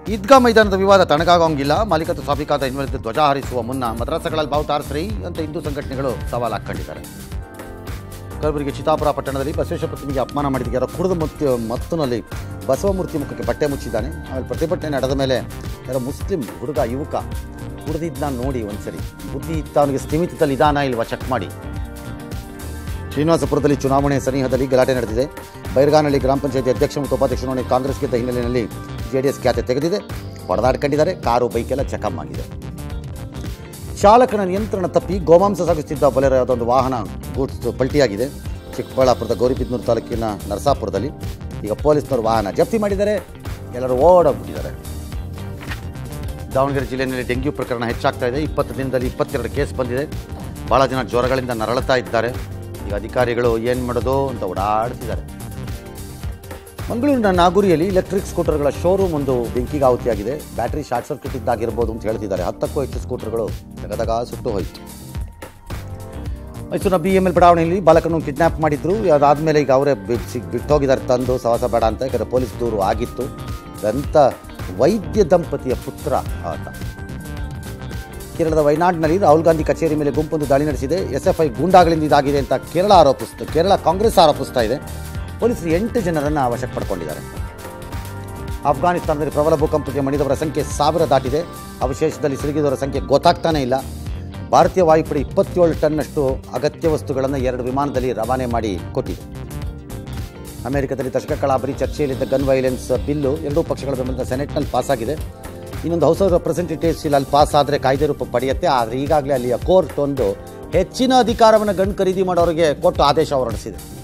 ಈದ್ಗಾ ಮೈದಾನದ ವಿವಾದ ತಣ್ಣಗಾಗೋಂಗಿಲ್ಲ ಮಾಲೀಕತ್ವ ಸಾಬೀಕಾದ ಹಿನ್ನೆಲೆಯಲ್ಲಿ ಧ್ವಜ ಹಾರಿಸುವ ಮುನ್ನ ಮದ್ರಾಸಗಳಲ್ಲಿ ಬಾವುಟ ಹಾರಿಸ್ರಿ ಅಂತ ಹಿಂದೂ ಸಂಘಟನೆಗಳು ಸವಾಲು ಹಾಕೊಂಡಿದ್ದಾರೆ ಕಲಬುರಗಿ ಚಿತ್ತಾಪುರ ಪಟ್ಟಣದಲ್ಲಿ ಬಸವೇಶ್ವರ ಪ್ರತಿಮೆಗೆ ಅಪಮಾನ ಮಾಡಿದ ಯಾರೋ ಕುಡಿದ ಮತ್ತು ಮತ್ತನಲ್ಲಿ ಬಸವಮೂರ್ತಿ ಮುಖಕ್ಕೆ ಬಟ್ಟೆ ಮುಚ್ಚಿದ್ದಾನೆ ಆಮೇಲೆ ಪ್ರತಿಭಟನೆ ನಡೆದ ಮೇಲೆ ಯಾರೋ ಮುಸ್ಲಿಂ ಹುಡುಗ ಯುವಕ ಕುಡಿದಿದ್ದನ್ನ ನೋಡಿ ಒಂದ್ಸರಿ ಬುದ್ಧಿ ಇತ್ತ ಅವನಿಗೆ ಸ್ಥಿಮಿತದಲ್ಲಿ ಇದಾನ ಇಲ್ವಾ ಚೆಕ್ ಮಾಡಿ ಶ್ರೀನಿವಾಸಪುರದಲ್ಲಿ ಚುನಾವಣೆ ಸನಿಹದಲ್ಲಿ ಗಲಾಟೆ ನಡೆದಿದೆ ಬೈರ್ಗಾನಹಳ್ಳಿ ಗ್ರಾಮ ಪಂಚಾಯತಿ ಅಧ್ಯಕ್ಷ ಮತ್ತು ಉಪಾಧ್ಯಕ್ಷ ಚುನಾವಣೆ ಕಾಂಗ್ರೆಸ್ ಗೆದ್ದ ಹಿನ್ನೆಲೆಯಲ್ಲಿ ಜೆಡಿಎಸ್ ಖಾತೆ ತೆಗೆದಿದೆ ಹೊಡೆದಾಡ್ಕೊಂಡಿದ್ದಾರೆ ಕಾರು ಬೈಕೆಲ್ಲ ಚೆಕಪ್ ಆಗಿದೆ ಚಾಲಕನ ನಿಯಂತ್ರಣ ತಪ್ಪಿ ಗೋಮಾಂಸ ಸಾಗಿಸುತ್ತಿದ್ದ ಬಲೆರ ಯಾವುದೋ ಒಂದು ವಾಹನ ಗೂಡ್ಸ್ ಪಲ್ಟಿಯಾಗಿದೆ ಚಿಕ್ಕಬಳ್ಳಾಪುರದ ಗೌರಿಬಿದನೂರು ತಾಲೂಕಿನ ನರಸಾಪುರದಲ್ಲಿ ಈಗ ಪೊಲೀಸ್ನವರು ವಾಹನ ಜಪ್ತಿ ಮಾಡಿದ್ದಾರೆ ಎಲ್ಲರೂ ಓಡೋಗ್ಬಿಟ್ಟಿದ್ದಾರೆ ದಾವಣಗೆರೆ ಜಿಲ್ಲೆಯಲ್ಲಿ ಡೆಂಗ್ಯೂ ಪ್ರಕರಣ ಹೆಚ್ಚಾಗ್ತಾ ಇದೆ ಇಪ್ಪತ್ತು ದಿನದಲ್ಲಿ ಇಪ್ಪತ್ತೆರಡು ಕೇಸ್ ಬಂದಿದೆ ಭಾಳ ಜನ ಜ್ವರಗಳಿಂದ ನರಳುತ್ತಾ ಇದ್ದಾರೆ ಈಗ ಅಧಿಕಾರಿಗಳು ಏನು ಮಾಡೋದು ಅಂತ ಓಡಾಡ್ತಿದ್ದಾರೆ ಮಂಗಳೂರಿನ ನಾಗೂರಿಯಲ್ಲಿ ಇಲೆಕ್ಟ್ರಿಕ್ ಸ್ಕೂಟರ್ಗಳ ಶೋರೂಮ್ ಒಂದು ಬೆಂಕಿಗೆ ಆಹುತಿಯಾಗಿದೆ ಬ್ಯಾಟರಿ ಶಾರ್ಟ್ ಸರ್ಕ್ಯೂಟ್ ಇದ್ದಾಗಿರ್ಬೋದು ಅಂತ ಹೇಳ್ತಿದ್ದಾರೆ ಹತ್ತಕ್ಕೂ ಹೆಚ್ಚು ಸ್ಕೂಟರ್ಗಳು ತಗದಗ ಸುಟ್ಟು ಹೋಯಿತು ಮೈಸೂರಿನ ಬಿ ಎಮ್ ಎಲ್ ಬಡಾವಣೆಯಲ್ಲಿ ಬಾಲಕನನ್ನು ಕಿಡ್ನ್ಯಾಪ್ ಮಾಡಿದ್ರು ಅದಾದಮೇಲೆ ಈಗ ಅವರೇ ಸಿಗ್ ಬಿಟ್ಟೋಗಿದ್ದಾರೆ ತಂದು ಸವಾಸ ಬೇಡ ಅಂತ ಯಾಕಂದರೆ ಪೊಲೀಸ್ ದೂರು ಆಗಿತ್ತು ದಂತ ವೈದ್ಯ ದಂಪತಿಯ ಪುತ್ರ ಆತ ಕೇರಳದ ವಯನಾಡ್ನಲ್ಲಿ ರಾಹುಲ್ ಗಾಂಧಿ ಕಚೇರಿ ಮೇಲೆ ಗುಂಪೊಂದು ದಾಳಿ ನಡೆಸಿದೆ ಎಸ್ ಎಫ್ ಐ ಗೂಂಡಾಗಳಿಂದ ಇದಾಗಿದೆ ಅಂತ ಕೇರಳ ಆರೋಪಿಸ್ತು ಕೇರಳ ಕಾಂಗ್ರೆಸ್ ಆರೋಪಿಸ್ತಾ ಇದೆ ಪೊಲೀಸರು ಎಂಟು ಜನರನ್ನು ವಶಕ್ಕೆ ಪಡ್ಕೊಂಡಿದ್ದಾರೆ ಅಫ್ಘಾನಿಸ್ತಾನದಲ್ಲಿ ಪ್ರಬಲ ಭೂಕಂಪಕ್ಕೆ ಮಣಿದವರ ಸಂಖ್ಯೆ ಸಾವಿರ ದಾಟಿದೆ ಅವಶೇಷದಲ್ಲಿ ಸಿಲುಕಿದವರ ಸಂಖ್ಯೆ ಗೊತ್ತಾಗ್ತಾನೇ ಇಲ್ಲ ಭಾರತೀಯ ವಾಯುಪಡೆ ಇಪ್ಪತ್ತೇಳು ಟನ್ನಷ್ಟು ಅಗತ್ಯ ವಸ್ತುಗಳನ್ನು ಎರಡು ವಿಮಾನದಲ್ಲಿ ರವಾನೆ ಮಾಡಿ ಕೊಟ್ಟಿದೆ ಅಮೆರಿಕದಲ್ಲಿ ದಶಕ ಕಳಾಬರಿ ಚರ್ಚೆಯಲ್ಲಿದ್ದ ಗನ್ ವೈಲೆನ್ಸ್ ಬಿಲ್ಲು ಎರಡೂ ಪಕ್ಷಗಳ ಬೆಂಬಲದ ಸೆನೆಟ್ನಲ್ಲಿ ಪಾಸ್ ಆಗಿದೆ ಇನ್ನೊಂದು ಹೌಸ್ ಆಫ್ ರೆಪ್ರೆಸೆಂಟೇಟಿವ್ಸ್ ಇಲ್ಲಿ ಅಲ್ಲಿ ಪಾಸ್ ಆದರೆ ಕಾಯ್ದೆ ರೂಪ ಪಡೆಯುತ್ತೆ ಆದರೆ ಈಗಾಗಲೇ ಅಲ್ಲಿಯ ಕೋರ್ಟ್ ಒಂದು ಹೆಚ್ಚಿನ ಅಧಿಕಾರವನ್ನು ಗನ್ ಖರೀದಿ ಮಾಡೋರಿಗೆ ಕೊಟ್ಟು ಆದೇಶ ಹೊರಡಿಸಿದೆ